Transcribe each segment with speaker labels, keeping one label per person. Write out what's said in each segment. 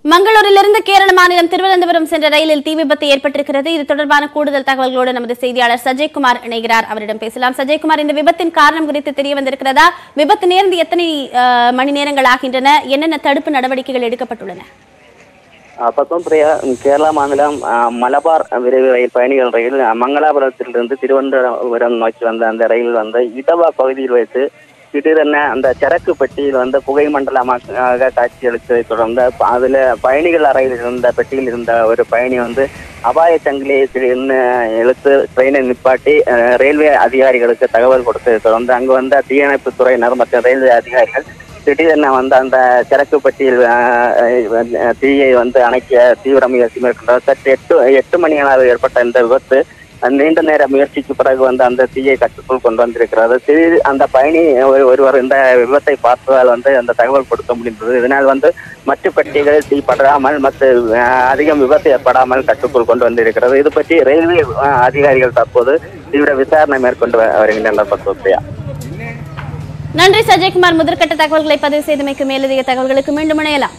Speaker 1: மங்களூரிலிருந்து கேரள மாநிலம் திருவனந்தபுரம் சென்ற ரயிலில் தீ விபத்து ஏற்பட்டிருக்கிறது இது தொடர்பான கூடுதல் தகவல்களோடு நமது செய்தியாளர் சஜய்குமார் இணைகிறார் அவரிடம் பேசலாம் சஜய்குமார் இந்த விபத்தின் காரணம் குறித்து தெரிய வந்திருக்கிறதா விபத்து நேர்ந்து எத்தனை அஹ், மணி நேரங்கள் ஆகின்றன என்னென்ன தடுப்பு நடவடிக்கைகள் எடுக்கப்பட்டுள்ளன
Speaker 2: பக்கம் பிரியா கேரளா மாநிலம் அஹ், மலபார் விரைவு ரயில் பயணிகள் ரயில் அஹ், மங்களாபுரத்திலிருந்து திருவனந்தபுரம் நோக்கி வந்த அந்த ரயில் வந்து இடவா பகுதியில் வைத்து திடீரென அந்த சரக்கு பெட்டியில் வந்து புகை மண்டலமாக காட்சியளித்ததை தொடர்ந்து ப- அதுல பயணிகள் அறையில் இருந்த பெட்டியில் இருந்த ஒரு பயணி வந்து அபாய சங்கிலியை திடீர்னு இழுத்து ட்ரெயினை நிப்பாட்டி அஹ், ரயில்வே அதிகாரிகளுக்கு தகவல் கொடுத்ததை தொடர்ந்து அங்கு வந்த தீயணைப்பு துறையினர் மற்றும் ரயில்வே அதிகாரிகள் திடீரென வந்து அந்த சரக்கு பெட்டியில் அஹ், அஹ், தீயை வந்து அணைக்க தீவிர முயற்சி மேற்கொண்டார் சற்று எட்டு எட்டு மணி அளவு ஏற்பட்ட இந்த விபத்து அஹ், நீண்ட நேர முயற்சிக்கு பிறகு வந்து அந்த தீயை கட்டுக்குள் கொண்டு வந்திருக்கிறது திடீர் அந்த பயணி ஒரு- ஒருவர் இந்த விபத்தை பார்த்ததால் வந்து அந்த தகவல் கொடுக்க முடிந்தது இதனால் வந்து மற்ற பெட்டிகளில் தீ படாமல் மற்றும் அஹ், அதிகம் விபத்து ஏற்படாமல் கட்டுக்குள் கொண்டு வந்திருக்கிறது இது பற்றி ரயில்வே அஹ், அதிகாரிகள் தற்போது தீவிர விசாரணை மேற்கொண்டு வ- வருகின்றனர் பத்மபிரியா
Speaker 1: நன்றி சஜய்குமார் முதற்கட்ட தகவல்களை பதிவு செய்தமைக்கு மேலதிக தகவல்களுக்கு மீண்டும் இணையலாம்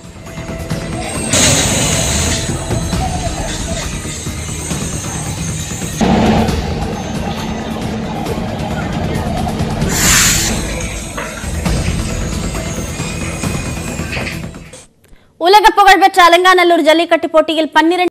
Speaker 1: உலக புகழ்பெற்ற அலங்காநல்லூர் ஜல்லிக்கட்டு போட்டியில் பன்னிரண்டு